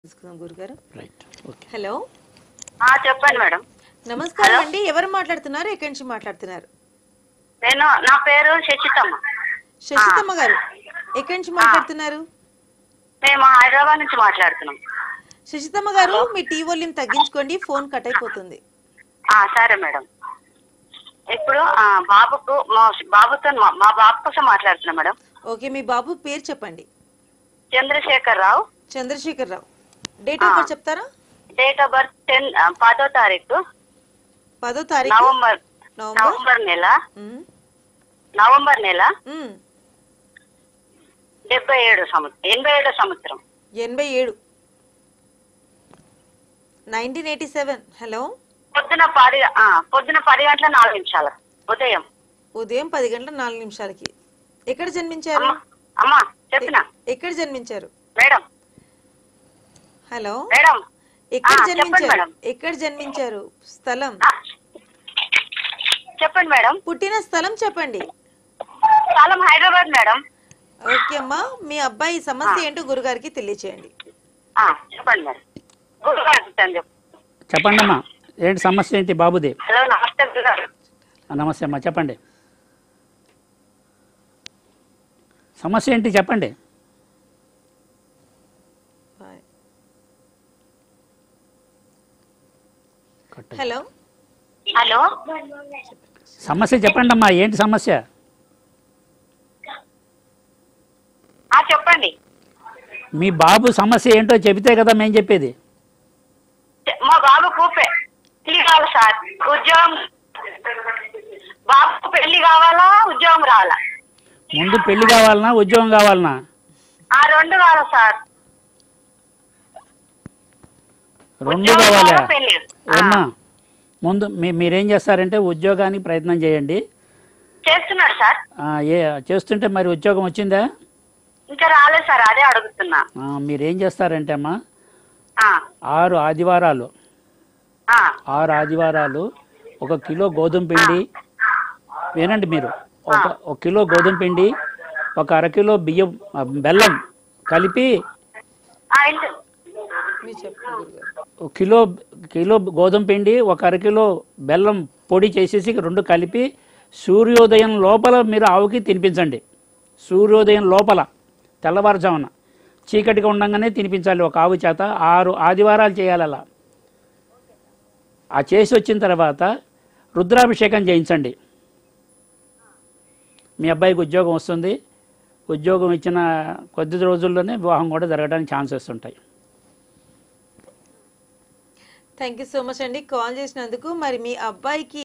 తీసుకుందాం గురుగారు right okay hello ఆ, చెప్పండి మేడం నమస్కారం అండి ఎవరు మాట్లాడుతున్నారు ఎక్కడి నుంచి మాట్లాడుతున్నారు నేను నా పేరు శశితమ్మ శశితమ్మ గారు ఎక్కడి నుంచి మాట్లాడుతున్నారు మేము హైదరాబాద్ నుంచి మాట్లాడుతున్నాం శశితమ్మ గారు మీ టీ వాల్యూమ్ తగ్గించుకోండి ఫోన్ కట్ అయిపోతుంది ఆ, సరే మేడం ఇప్పుడు ఆ, బాబుకు మా బాబుతో మా- మా బాబు కోసం మాట్లాడుతున్నా మేడం ఓకే మీ బాబు పేరు చెప్పండి Chandrashekar Rao Chandrashekar Rao date of birth చెప్తారా డేట్ ఆఫ్ బర్త్ టెన్ ఆ, పదో తారీఖు పదో తారీఖు నవంబర్ నవంబర్ నవంబర్ నెల ఉమ్, నవంబర్ నెల ఉమ్, డెబ్బై ఏడు సంవత్సరం ఎనభై ఏడో సంవత్సరం ఎనభై ఏడు నైన్టీన్ ఎయిటీ సెవెన్ హలో పొద్దున పది ఆ, పొద్దున పది గంటల నాలుగు నిమిషాలు ఉదయం ఉదయం పది గంటల నాలుగు నిమిషాలకి ఎక్కడ జన్మించారు అమ్మా అమ్మా చెప్పిన ఎక్కడ జన్మించారు మేడం హలో మేడం ఎక్కడ ఆ, చెప్పండి జన్మించారు మేడం. ఎక్కడ జన్మించారు స్థలం ఆ, చెప్పండి మేడం పుట్టిన స్థలం చెప్పండి స్థలం హైదరాబాద్ మేడం ఓకే అమ్మా మీ అబ్బాయి సమస్య ఏంటో గురుగారికి తెలియచేయండి ఆ, చెప్పండి మేడం గురుగారు చెప్తాను చెప్పు చెప్పండి అమ్మా ఏంటి సమస్య ఏంటి బాబుది హలో నమస్తే గురుగారు ఆ, నమస్తే అమ్మా చెప్పండి సమస్య ఏంటి చెప్పండి హలో హలో సమస్య చెప్పండి అమ్మా ఏంటి సమస్య ఆ చెప్పండి మీ బాబు సమస్య ఏంటో చెబితే కదా మేము చెప్పేది చె- మా బాబుకు పె- పెళ్లి కావాలి సార్ ఉద్యోగం బాబుకు పెళ్లి కావాలా ఉద్యోగం రావాలా ముందు పెళ్లి కావాలనా ఉద్యోగం కావాలనా ఆ రెండు కావాలా సార్ రెండు ఉద్యోగం కావాలా కావాలా, పెళ్లి ఆ, ఏమ్మా ముందు మీ మీరేం చేస్తారంటే ఉద్యోగానికి ప్రయత్నం చేయండి చేస్తున్నాడు సార్ ఆ, ఏ చేస్తుంటే మరి ఉద్యోగం వచ్చిందా ఇంకా రాలేదు సార్ అదే అడుగుతున్నా ఆ, మీరేం చేస్తారంటే అమ్మా ఆ, ఆరు ఆదివారాలు ఆ, ఆరు ఆదివారాలు ఒక కిలో గోధుమ పిండి వినండి మీరు ఒక ఒక కిలో గోధుమ పిండి ఒక అరకిలో బియ్యం ఆ, బెల్లం కలిపి ఆ, ఇంటి మీరు చెప్పండి గురుగారు ఒక కిలో కిలో గోధుమ పిండి ఒక అరకిలో బెల్లం పొడి చేసేసి రెండు కలిపి సూర్యోదయం లోపల మీరు ఆవుకి తినిపించండి సూర్యోదయం లోపల తెల్లవారుజామున చీకటిగా ఉండగానే తినిపించాలి ఒక ఆవు చేత ఆరు ఆదివారాలు చేయాలి అలా ఆ చేసి వచ్చిన తర్వాత రుద్రాభిషేకం చేయించండి మీ అబ్బాయికి ఉద్యోగం వస్తుంది ఉద్యోగం ఇచ్చిన కొద్ది రోజుల్లోనే వివాహం కూడా జరగడానికి ఛాన్సెస్ ఉంటాయి థ్యాంక్ యూ సో మచ్ అండి కాల్ చేసినందుకు మరి మీ అబ్బాయికి